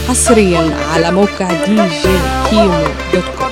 حصريا على موقع دي جي كيمو دوت كوم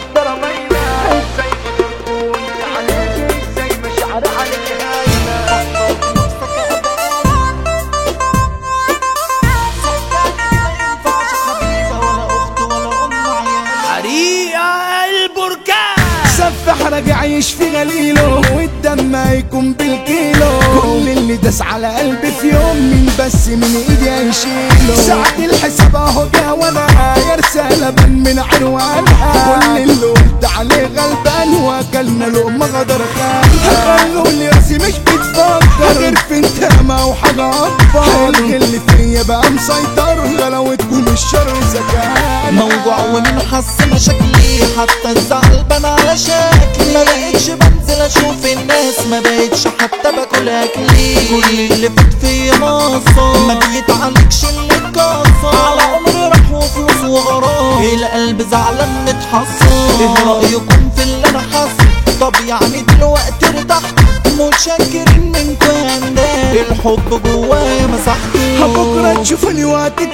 حريقة البركان سفح راجع عايش في غليله والدم هيكون بالكيلو كل اللي داس على قلبي في يوم من بس من ايدي هيشيله ساعة الحساب اهو جه وانا يا رسالة بن من عنوانها كل اللي قلت عليه غلبان واكلنا لقمة غدر خان خلوني راسي مش بتفكر غير في انتهامة وحاجة اكبر اللي فيا بقى مسيطر غلاوتكم الشر سكان موجوع ومن حس مشاكلي حتى الزعل بان على شكلي ما بقتش بنزل اشوف الناس ما بقتش حتى باكل اكلي كل اللي فات فيا مصر ما بيتعالجش اللي اتكسر على عمري راح وفلوس وغرام القلب زعلان متحصر ايه رايكم في اللي انا حاسه طب يعني دلوقتي ارتحت متشكرين منكم يا اندال الحب جوايا مسحته بكرة تشوفني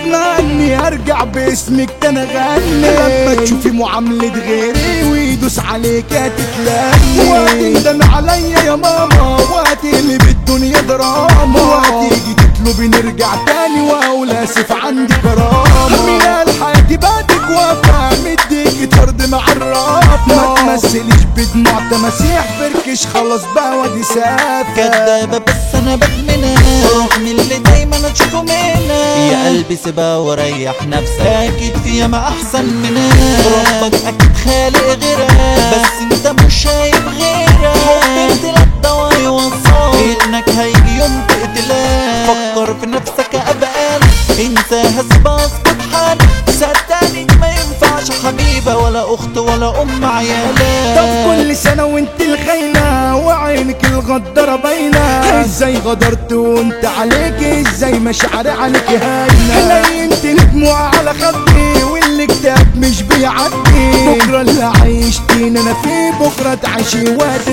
وتتمني ارجع باسمك تانا غني لما تشوفي معاملة غيري ويدوس عليك هتتلمي وهتندم عليا يا ماما وهتقلب الدنيا دراما وهتيجي تطلبي نرجع تاني واقول اسف عندي كرامة من حياتي بعدك وفا مديكي طرد مع الرافة ما تمثليش بدموع تماسيح فركش خلاص بقى وادي سافة كدابة بس انا بدمنها رغم اللي دايما اشوفه منها يا قلبي سيبها وريح نفسك اكيد في ياما احسن منها ربك اكيد خالق غيرها بس انت مش شايف غيرها حب لا الدواء يوصل انك هيجي يوم تقتلها فكر في نفسك ابقال انساها سيبها اسكت حال صدقني ما ينفعش حبيبة ولا اخت ولا ام عيالها طب كل سنة وانت الخاينة وعينك الغدارة باينة ازاي غدرت وانت عليك ازاي مشاعري عليك هاينة لينت دموع على خدي واللي كتاب مش بيعدي بكرة اللي عايشتين انا فيه بكرة تعيشي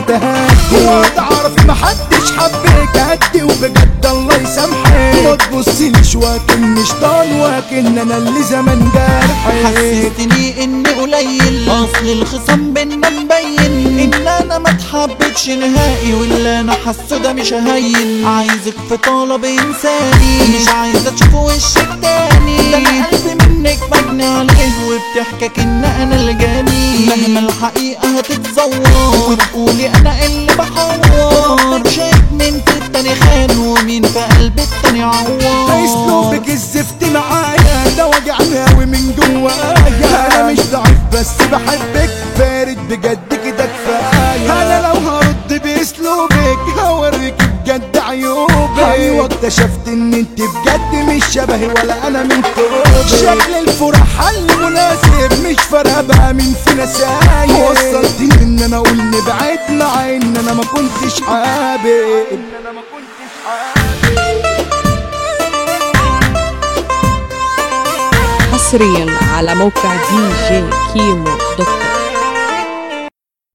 وتتهدي وتعرفي محدش حبك هدي وبجد الله يسامحك ما تبصيليش واكن شيطان واكن انا اللي زمان جرحك حسستني اني قليل اصل الخصام بينا مبين ان انا ما اتحبتش نهائي واللي انا حاسه ده مش هين عايزك في طلب انساني مش عايزه اشوف وشك تاني ده انا قلبي منك مجني عليه وبتحكك ان انا اللي جاني مهما الحقيقه هتتزور وتقولي انا اللي بحور شايف مين في التاني خان ومين في قلب التاني عوار اسلوبك الزفت معايا ده وجعني قوي من جوايا انا مش ضعيف بس بحبك بارد بجد كده كفايه انا لو هرد باسلوبك هوريك بجد عيوبك ايوه اكتشفت ان انت بجد مش شبهي ولا انا من طوبك شكل الفرح حل مناسب مش فارقه بقى مين فينا سايب وصلتني ان انا اقول نبعد مع ان انا ما كنتش حابب ان انا ما كنتش حابب حصريا على موقع دي جي كيمو دوت كوم